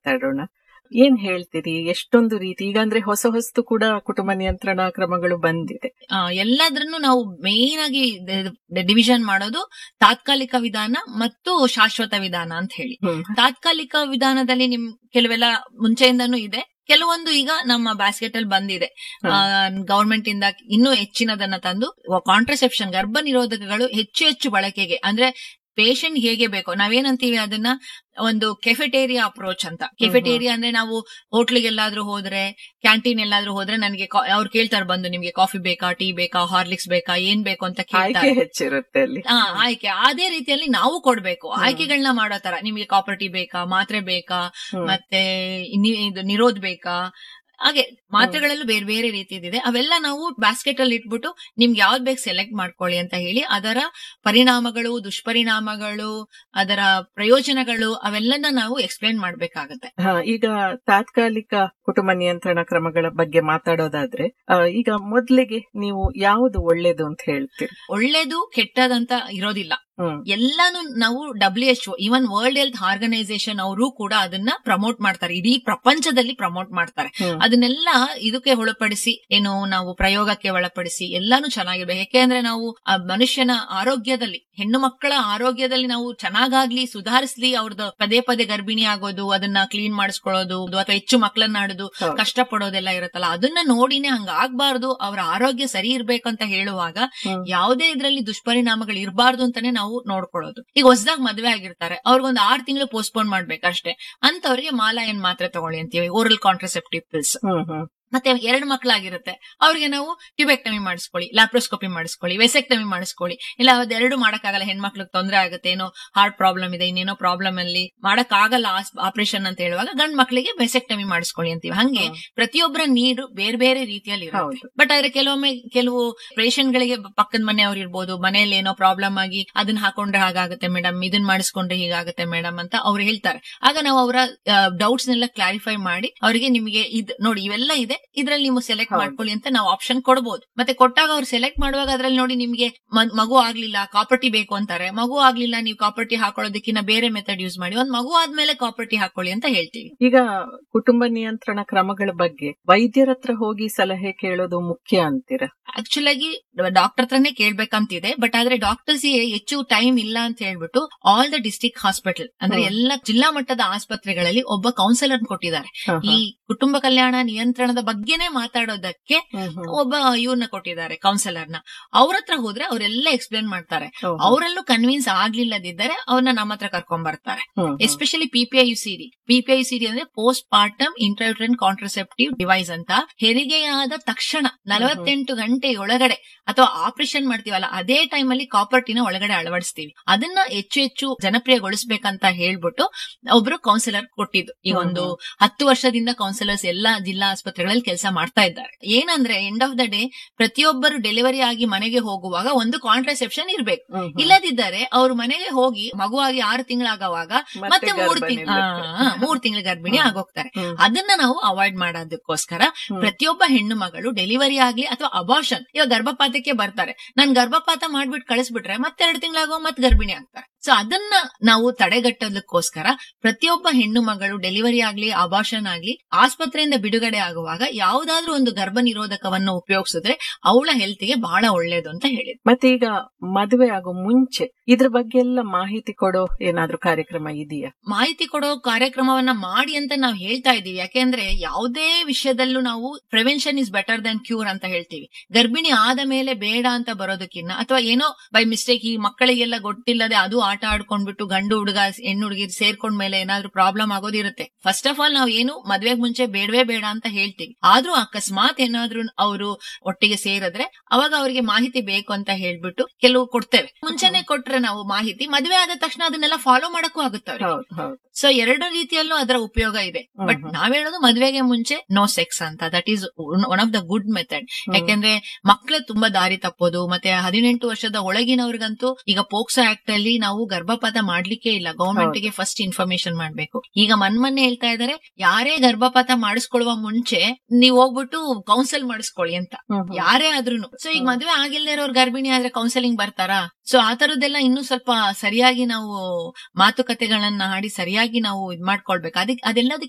ಮಾತಾಡೋಣ ಏನ್ ಹೇಳ್ತೀರಿ ಎಷ್ಟೊಂದು ರೀತಿ ಈಗ ಅಂದ್ರೆ ಹೊಸ ಹೊಸ್ತು ಕೂಡ ಕುಟುಂಬ ನಿಯಂತ್ರಣ ಕ್ರಮಗಳು ಬಂದಿದೆ ಆ, ಎಲ್ಲದ್ರನ್ನು ನಾವು ಮೇನ್ ಆಗಿ ಡಿವಿಷನ್ ಮಾಡೋದು ತಾತ್ಕಾಲಿಕ ವಿಧಾನ ಮತ್ತು ಶಾಶ್ವತ ವಿಧಾನ ಅಂತ ಹೇಳಿ ಹ್ಮ್. ತಾತ್ಕಾಲಿಕ ವಿಧಾನದಲ್ಲಿ ನಿಮ್ ಕೆಲವೆಲ್ಲ ಮುಂಚೆಯಿಂದನೂ ಇದೆ ಕೆಲವೊಂದು ಈಗ ನಮ್ಮ ಬ್ಯಾಸ್ಕೆಟ್ ಅಲ್ಲಿ ಬಂದಿದೆ ಗವರ್ಮೆಂಟ್ ಇಂದ ಇನ್ನೂ ಹೆಚ್ಚಿನದನ್ನ ತಂದು ಕಾಂಟ್ರಸೆಪ್ಷನ್ ಗರ್ಭ ನಿರೋಧಕಗಳು ಹೆಚ್ಚು ಹೆಚ್ಚು ಬಳಕೆಗೆ ಅಂದ್ರೆ ಪೇಷಂಟ್ ಹೇಗೆ ಬೇಕೋ ನಾವೇನಂತೀವಿ ಅದನ್ನ ಒಂದು ಕೆಫೆಟೇರಿಯಾ ಅಪ್ರೋಚ್ ಅಂತ ಕೆಫೆಟೇರಿಯಾ ಅಂದ್ರೆ ನಾವು ಹೋಟ್ಲಿಗೆಲ್ಲಾದ್ರೂ ಹೋದ್ರೆ ಕ್ಯಾಂಟೀನ್ ಎಲ್ಲಾದ್ರೂ ಹೋದ್ರೆ ನನಗೆ ಅವ್ರು ಕೇಳ್ತಾರೆ ಬಂದು ನಿಮ್ಗೆ ಕಾಫಿ ಬೇಕಾ ಟೀ ಬೇಕಾ ಹಾರ್ಲಿಕ್ಸ್ ಬೇಕಾ ಏನ್ ಬೇಕು ಅಂತ ಆಯ್ಕೆ ಕೇಳ್ತಾರೆ ಹೆಚ್ಚಿರುತ್ತೆ ಅಲ್ಲಿ ಆ, ಆಯ್ಕೆ ಅದೇ ರೀತಿಯಲ್ಲಿ ನಾವು ಕೊಡ್ಬೇಕು ಆಯ್ಕೆಗಳನ್ನ ಮಾಡೋ ತರ ನಿಮ್ಗೆ ಕಾಪರ್ ಟೀ ಬೇಕಾ ಮಾತ್ರೆ ಬೇಕಾ ಹ್ಮ್. ಮತ್ತೆ ನಿ- ಇದು ನಿರೋಧ್ ಬೇಕಾ ಹಾಗೆ ಮಾತ್ರೆಗಳಲ್ಲೂ ಬೇರೆ ಬೇರೆ ರೀತಿಯದಿದೆ ಅವೆಲ್ಲ ನಾವು ಬ್ಯಾಸ್ಕೆಟ್ ಅಲ್ಲಿ ಇಟ್ಬಿಟ್ಟು ನಿಮ್ಗೆ ಯಾವ್ದು ಬೇಕು ಸೆಲೆಕ್ಟ್ ಮಾಡ್ಕೊಳ್ಳಿ ಅಂತ ಹೇಳಿ ಅದರ ಪರಿಣಾಮಗಳು ದುಷ್ಪರಿಣಾಮಗಳು ಅದರ ಪ್ರಯೋಜನಗಳು ಅವೆಲ್ಲನ ನಾವು ಎಕ್ಸ್ಪ್ಲೇನ್ ಮಾಡ್ಬೇಕಾಗತ್ತೆ ಹಾ, ಈಗ ತಾತ್ಕಾಲಿಕ ಕುಟುಂಬ ನಿಯಂತ್ರಣ ಕ್ರಮಗಳ ಬಗ್ಗೆ ಮಾತಾಡೋದಾದ್ರೆ ಆ, ಈಗ ಮೊದ್ಲಿಗೆ ನೀವು ಯಾವುದು ಒಳ್ಳೇದು ಅಂತ ಹೇಳ್ತೀರಿ ಒಳ್ಳೇದು ಕೆಟ್ಟದಂತ ಇರೋದಿಲ್ಲ ಹ್ಮ್ ಎಲ್ಲಾನು ನಾವು W H even world health organisation ಅವರು ಕೂಡ ಅದನ್ನ ಪ್ರಮೋಟ್ ಮಾಡ್ತಾರೆ ಇಡೀ ಪ್ರಪಂಚದಲ್ಲಿ ಪ್ರಮೋಟ್ ಮಾಡ್ತಾರೆ ಹ್ಮ್. ಅದನ್ನೆಲ್ಲ ಇದಕ್ಕೆ ಒಳಪಡಿಸಿ ಏನು ನಾವು ಪ್ರಯೋಗಕ್ಕೆ ಒಳಪಡಿಸಿ ಎಲ್ಲಾನು ಚೆನ್ನಾಗಿರ್ಬೇಕು ಯಾಕೆಂದ್ರೆ ನಾವು ಆ ಮನುಷ್ಯನ ಆರೋಗ್ಯದಲ್ಲಿ ಹೆಣ್ಣು ಮಕ್ಕಳ ಆರೋಗ್ಯದಲ್ಲಿ ನಾವು ಚೆನ್ನಾಗಾಗ್ಲಿ ಸುಧಾರಿಸ್ಲಿ ಅವ್ರದ್ದು ಪದೇ ಪದೇ ಗರ್ಭಿಣಿ ಆಗೋದು ಅದನ್ನ ಕ್ಲೀನ್ ಮಾಡಿಸ್ಕೊಳ್ಳೋದು ಅಥವಾ ಹೆಚ್ಚು ಮಕ್ಕಳನ್ನ ಆಡೋದು ಹೌದು. ಕಷ್ಟ ಪಡೋದೆಲ್ಲ ಇರುತ್ತಲ್ಲ ಅದನ್ನ ನೋಡಿನೇ ಹಂಗ ಆಗ್ಬಾರ್ದು ಅವರ ಆರೋಗ್ಯ ಸರಿ ಇರ್ಬೇಕಂತ ಹೇಳುವಾಗ ಹ್ಮ್. ಯಾವುದೇ ಇದ್ರಲ್ಲಿ ದುಷ್ಪರಿಣಾಮಗಳು ಇರಬಾರ್ದು ಅಂತಾನೆ ನಾವು ನೋಡ್ಕೊಳ್ಳೋದು ಈಗ ಹೊಸದಾಗಿ ಮದ್ವೆ ಆಗಿರ್ತಾರೆ ಅವ್ರಿಗೊಂದು ಆರ್ ತಿಂಗಳು ಪೋಸ್ಟ್ಪೋನ್ ಮಾಡ್ಬೇಕಷ್ಟೇ ಅಂತವ್ರಿಗೆ ಮಾಲಾ ಏನ್ ಮಾತ್ರೆ ತಗೊಳ್ಳಿ ಅಂತೀವಿ ಓರಲ್ ಕಾಂಟ್ರಸೆಪ್ಟಿವ್ ಪಿಲ್ಸ್ ಹ್ಮ್ ಹ್ಮ್ ಮತ್ತೆ ಎರಡು ಮಕ್ಕಳಾಗಿರುತ್ತೆ ಅವ್ರಿಗೆ ನಾವು ಟ್ಯೂಬೆಕ್ಟಮಿ ಮಾಡಿಸ್ಕೊಳ್ಳಿ ಲ್ಯಾಪ್ರೋಸ್ಕೋಪಿ ಮಾಡಿಸ್ಕೊಳ್ಳಿ ವೆಸೆಕ್ಟಮಿ ಮಾಡಿಸ್ಕೊಳ್ಳಿ ಇಲ್ಲ ಅದೆರಡು ಮಾಡಕ್ಕಾಗಲ್ಲ ಹೆಣ್ಮಕ್ಳಿಗೆ ತೊಂದರೆ ಆಗುತ್ತೆ ಏನೋ ಹಾರ್ಟ್ ಪ್ರಾಬ್ಲಮ್ ಇದೆ ಇನ್ನೇನೋ ಪ್ರಾಬ್ಲಮ್ ಅಲ್ಲಿ ಮಾಡಕ್ಕಾಗಲ್ಲ ಆಪರೇಷನ್ ಅಂತ ಹೇಳುವಾಗ ಗಂಡ್ ಮಕ್ಕಳಿಗೆ ವೆಸೆಕ್ಟಮಿ ಮಾಡಿಸ್ಕೊಳ್ಳಿ ಅಂತೀವಿ ಹಂಗೆ ಹ್ಮ್. ಪ್ರತಿಯೊಬ್ಬರ ನೀರು ಬೇರೆ ಬೇರೆ ರೀತಿಯಲ್ಲಿ ಇರುತ್ತೆ ಹೌದು. ಬಟ್ ಆದ್ರೆ ಕೆಲವೊಮ್ಮೆ ಕೆಲವು ಪೇಷಂಟ್ ಗಳಿಗೆ ಪಕ್ಕದ ಮನೆಯವ್ರು ಇರ್ಬೋದು ಮನೆಯಲ್ಲಿ ಏನೋ ಪ್ರಾಬ್ಲಮ್ ಆಗಿ ಅದನ್ನ ಹಾಕೊಂಡ್ರೆ ಹಾಗಾಗುತ್ತೆ ಮೇಡಮ್ ಇದನ್ನ ಮಾಡಿಸ್ಕೊಂಡ್ರೆ ಹೀಗಾಗುತ್ತೆ ಮೇಡಮ್ ಅಂತ ಅವ್ರು ಹೇಳ್ತಾರೆ ಆಗ ನಾವು ಅವರ ಡೌಟ್ಸ್ ನೆಲ್ಲ ಕ್ಲಾರಿಫೈ ಮಾಡಿ ಅವರಿಗೆ ನಿಮಗೆ ಇದ್ ನೋಡಿ ಇವೆಲ್ಲ ಇದೆ ಇದ್ರಲ್ಲಿ ನೀವು ಸೆಲೆಕ್ಟ್ ಹೌದು. ಮಾಡ್ಕೊಳ್ಳಿ ಅಂತ ನಾವು ಆಪ್ಷನ್ ಕೊಡಬಹುದು ಮತ್ತೆ ಕೊಟ್ಟಾಗ ಅವ್ರು ಸೆಲೆಕ್ಟ್ ಮಾಡುವಾಗ ಅದ್ರಲ್ಲಿ ನೋಡಿ ನಿಮ್ಗೆ ಮ- ಮಗು ಆಗ್ಲಿಲ್ಲ ಕಾಪರ್ಟಿ ಬೇಕು ಅಂತಾರೆ ಮಗು ಆಗ್ಲಿಲ್ಲ ನೀವು ಕಾಪರ್ಟಿ ಹಾಕೊಳ್ಳೋದಕ್ಕಿಂತ ಬೇರೆ ಮೆಥಡ್ ಯೂಸ್ ಮಾಡಿ ಒಂದ್ ಮಗು ಆದ್ಮೇಲೆ ಕಾಪರ್ಟಿ ಹಾಕೊಳ್ಳಿ ಅಂತ ಹೇಳ್ತೀವಿ ಈಗ ಕುಟುಂಬ ನಿಯಂತ್ರಣ ಕ್ರಮಗಳ ಬಗ್ಗೆ ವೈದ್ಯರ ಹತ್ರ ಹೋಗಿ ಸಲಹೆ ಕೇಳೋದು ಮುಖ್ಯ ಅಂತೀರ ಆಕ್ಚುಲ್ ಆಗಿ ಡಾಕ್ಟರ್ ಹತ್ರನೇ ಕೇಳ್ಬೇಕಂತಿದೆ ಬಟ್ ಆದ್ರೆ ಡಾಕ್ಟರ್ಸ್ ಹೆಚ್ಚು ಟೈಮ್ ಇಲ್ಲ ಅಂತ ಹೇಳ್ಬಿಟ್ಟು ಆಲ್ ದ ಡಿಸ್ಟಿಕ್ ಹಾಸ್ಪಿಟಲ್ ಅಂದ್ರೆ ಹ್ಮ್. ಎಲ್ಲ ಜಿಲ್ಲಾ ಮಟ್ಟದ ಆಸ್ಪತ್ರೆಗಳಲ್ಲಿ ಒಬ್ಬ ಕೌನ್ಸಿಲರ್ ಕೊಟ್ಟಿದ್ದಾರೆ ಹಾ, ಈ ಹಾ. ಕುಟುಂಬ ಕಲ್ಯಾಣ ನಿಯಂತ್ರಣದ ಬಗ್ಗೆನೇ ಮಾತಾಡೋದಕ್ಕೆ ಹ್ಮ್, ಹ್ಮ್. ಒಬ್ಬ ಇವ್ರನ್ನ ಕೊಟ್ಟಿದ್ದಾರೆ ಕೌನ್ಸಿಲರ್ ನ ಅವ್ರ ಹತ್ರ ಹೋದ್ರೆ ಅವರೆಲ್ಲ ಎಕ್ಸ್ಪ್ಲೇನ್ ಮಾಡ್ತಾರೆ ಹೌದು. ಅವರಲ್ಲೂ ಕನ್ವಿನ್ಸ್ ಆಗ್ಲಿಲ್ಲದಿದ್ದರೆ ಅವ್ರನ್ನ ನಮ್ಮ ಹತ್ರ ಕರ್ಕೊಂಡ್ ಬರ್ತಾರೆ ಹ್ಮ್, ಹ್ಮ್. Especially PPI C D PPI C D ಅಂದ್ರೆ postpartum intrauterine contraceptive device ಅಂತ ಹೆರಿಗೆಯಾದ ತಕ್ಷಣ ನಲವತ್ತೆಂಟು ಗಂಟೆಯೊಳಗಡೆ ಅಥವಾ ಆಪರೇಷನ್ ಮಾಡ್ತೀವಲ್ಲ ಅದೇ ಟೈಮ್ ಅಲ್ಲಿ ಕಾಪರ್ಟಿನ ಒಳಗಡೆ ಅಳವಡಿಸ್ತೀವಿ ಅದನ್ನ ಹೆಚ್ಚು ಹೆಚ್ಚು ಜನಪ್ರಿಯಗೊಳಿಸ್ಬೇಕಂತ ಹೇಳ್ಬಿಟ್ಟು ಒಬ್ರು ಕೌನ್ಸಿಲರ್ ಕೊಟ್ಟಿದ್ದು ಈ ಹ್ಮ್, ಒಂದು ಹತ್ತು ವರ್ಷದಿಂದ ಕೌನ್ಸಿಲರ್ಸ್ ಎಲ್ಲಾ ಜಿಲ್ಲಾ ಆಸ್ಪತ್ರೆಗಳಲ್ಲಿ ಕೆಲಸ ಮಾಡ್ತಾ ಇದ್ದಾರೆ ಏನಂದ್ರೆ ಎಂಡ್ ಆಫ್ ದ ಡೇ ಪ್ರತಿಯೊಬ್ಬರು ಡೆಲಿವರಿ ಆಗಿ ಮನೆಗೆ ಹೋಗುವಾಗ ಒಂದು ಕಾಂಟ್ರಸೆಪ್ಷನ್ ಇರ್ಬೇಕು ಹ್ಮ್, ಹ್ಮ್. ಇಲ್ಲದಿದ್ದರೆ ಅವ್ರು ಮನೆಗೆ ಹೋಗಿ ಮಗುವಾಗಿ ಆರು ತಿಂಗಳಾಗವಾಗ ಮತ್ತೆ ಮೂರ್ ಗರ್ಭ ತಿಂಗ್ ನಿಲ್ಲುತ್ತೆ. ಮೂರ್ ತಿಂಗಳ ಗರ್ಭಿಣಿ ಹ್ಮ್. ಆಗೋಗ್ತಾರೆ ಹ್ಮ್. ಅದನ್ನ ನಾವು ಅವಾಯ್ಡ್ ಮಾಡೋದಕ್ಕೋಸ್ಕರ ಹ್ಮ್. ಪ್ರತಿಯೊಬ್ಬ ಹೆಣ್ಣು ಮಗಳು ಡೆಲಿವರಿ ಆಗ್ಲಿ ಅಥವಾ ಅಬಾರ್ಷನ್ ಇವಾಗ ಗರ್ಭಪಾತಕ್ಕೆ ಬರ್ತಾರೆ ನಾನ್ ಗರ್ಭಪಾತ ಮಾಡ್ಬಿಟ್ಟು ಕಳಿಸ್ಬಿಟ್ರೆ ಮತ್ತೆ ಎರಡು ತಿಂಗಳಾಗೋ ಮತ್ತೆ ಗರ್ಭಿಣಿ ಆಗ್ತಾರೆ ಸೊ ಅದನ್ನ ನಾವು ತಡೆಗಟ್ಟೋದಕ್ಕೋಸ್ಕರ ಪ್ರತಿಯೊಬ್ಬ ಹೆಣ್ಣು ಮಗಳು ಡೆಲಿವರಿ ಆಗ್ಲಿ ಅಬಾರ್ಷನ್ ಆಗ್ಲಿ ಆಸ್ಪತ್ರೆಯಿಂದ ಬಿಡುಗಡೆ ಆಗುವಾಗ ಯಾವ್ದಾದ್ರೂ ಒಂದು ಗರ್ಭ ನಿರೋಧಕವನ್ನು ಉಪಯೋಗಿಸಿದ್ರೆ ಅವಳ ಹೆಲ್ತ್ಗೆ ಬಹಳ ಒಳ್ಳೇದು ಅಂತ ಹೇಳಿದ್ರು ಮತ್ತೆ ಈಗ ಮದುವೆ ಆಗೋ ಮುಂಚೆ ಇದ್ರ ಬಗ್ಗೆ ಎಲ್ಲ ಮಾಹಿತಿ ಕೊಡೋ ಏನಾದ್ರೂ ಕಾರ್ಯಕ್ರಮ ಇದೆಯಾ ಮಾಹಿತಿ ಕೊಡೋ ಕಾರ್ಯಕ್ರಮವನ್ನ ಮಾಡಿ ಅಂತ ನಾವು ಹೇಳ್ತಾ ಇದೀವಿ ಯಾಕೆಂದ್ರೆ ಯಾವುದೇ ವಿಷಯದಲ್ಲೂ ನಾವು prevention is better than cure ಅಂತ ಹೇಳ್ತೀವಿ ಗರ್ಭಿಣಿ ಆದ ಮೇಲೆ ಬೇಡ ಅಂತ ಬರೋದಕ್ಕಿನ್ನ ಅಥವಾ ಏನೋ ಬೈ ಮಿಸ್ಟೇಕ್ ಈ ಮಕ್ಕಳಿಗೆಲ್ಲ ಗೊತ್ತಿಲ್ಲದೆ ಅದು ಆಟ ಆಡ್ಕೊಂಡ್ಬಿಟ್ಟು ಗಂಡು ಹುಡುಗ ಹೆಣ್ಣು ಹುಡುಗಿ ಸೇರ್ಕೊಂಡ್ ಮೇಲೆ ಏನಾದ್ರೂ ಪ್ರಾಬ್ಲಮ್ ಆಗೋದಿರುತ್ತೆ ಫಸ್ಟ್ ಆಫ್ ಆಲ್ ನಾವು ಏನು ಮದ್ವೆಗ್ ಮುಂಚೆ ಬೇಡವೇ ಬೇಡ ಅಂತ ಹೇಳ್ತೀವಿ ಆದ್ರೂ ಅಕಸ್ಮಾತ್ ಏನಾದ್ರೂ ಅವರು ಒಟ್ಟಿಗೆ ಸೇರಿದ್ರೆ ಅವಾಗ ಅವರಿಗೆ ಮಾಹಿತಿ ಬೇಕು ಅಂತ ಹೇಳ್ಬಿಟ್ಟು ಕೆಲವು ಕೊಡ್ತೇವೆ ಮುಂಚೆನೆ ಕೊಟ್ರೆ ನಾವು ಮಾಹಿತಿ ಮದ್ವೆ ಆದ ತಕ್ಷಣ ಅದನ್ನೆಲ್ಲ ಫಾಲೋ ಮಾಡಕ್ಕೂ ಆಗುತ್ತೆ ಅವ್ರಿಗೆ ಹೌದು ಹೌದು ಸೊ ಎರಡು ರೀತಿಯಲ್ಲೂ ಅದರ ಉಪಯೋಗ ಇದೆ ಹ್ಮ್, ಬಟ್ ಹ್ಮ್. ನಾವ್ ಹೇಳೋದು ಮದ್ವೆಗೆ ಮುಂಚೆ ನೋ ಸೆಕ್ಸ್ ಅಂತ that is one of the good method ಹ್ಮ್. ಯಾಕೆಂದ್ರೆ ಮಕ್ಕಳೇ ತುಂಬಾ ದಾರಿ ತಪ್ಪೋದು ಮತ್ತೆ ಹದಿನೆಂಟು ವರ್ಷದ ಒಳಗಿನವ್ರಿಗಂತೂ ಈಗ ಪೋಕ್ಸೋ ಆಕ್ಟ್ ಅಲ್ಲಿ ನಾವು ಗರ್ಭಪಾತ ಮಾಡ್ಲಿಕ್ಕೆ ಇಲ್ಲ ಗವರ್ಮೆಂಟ್ ಗೆ ಫಸ್ಟ್ ಇನ್ಫಾರ್ಮೇಶನ್ ಮಾಡ್ಬೇಕು ಈಗ ಮನ್ಮನ್ನೆ ಹೇಳ್ತಾ ಇದಾರೆ ಯಾರೇ ಗರ್ಭಪಾತ ಮಾಡಿಸ್ಕೊಳ್ಳುವ ಮುಂಚೆ ನೀವ್ ಹೋಗ್ಬಿಟ್ಟು ಕೌನ್ಸಲ್ ಮಾಡಿಸ್ಕೊಳ್ಳಿ ಅಂತ ಹ್ಮ್, ಹ್ಮ್. ಯಾರೇ ಆದ್ರೂನು ಸೊ ಈಗ ಹ್ಮ್. ಮದ್ವೆ ಆಗಿಲ್ದೇ ಇರೋರು ಗರ್ಭಿಣಿ ಆದ್ರೆ ಕೌನ್ಸೆಲಿಂಗ್ ಬರ್ತಾರಾ ಸೊ ಆ ತರದ್ದೆಲ್ಲ ಇನ್ನೂ ಸ್ವಲ್ಪ ಸರಿಯಾಗಿ ನಾವು ಮಾತುಕತೆಗಳನ್ನ ಆಡಿ ಸರಿಯಾಗಿ ನಾವು ಇದ್ ಮಾಡ್ಕೊಳ್ಬೇಕು ಅದಕ್ಕೆ ಅದೆಲ್ಲದಕ್ಕೆ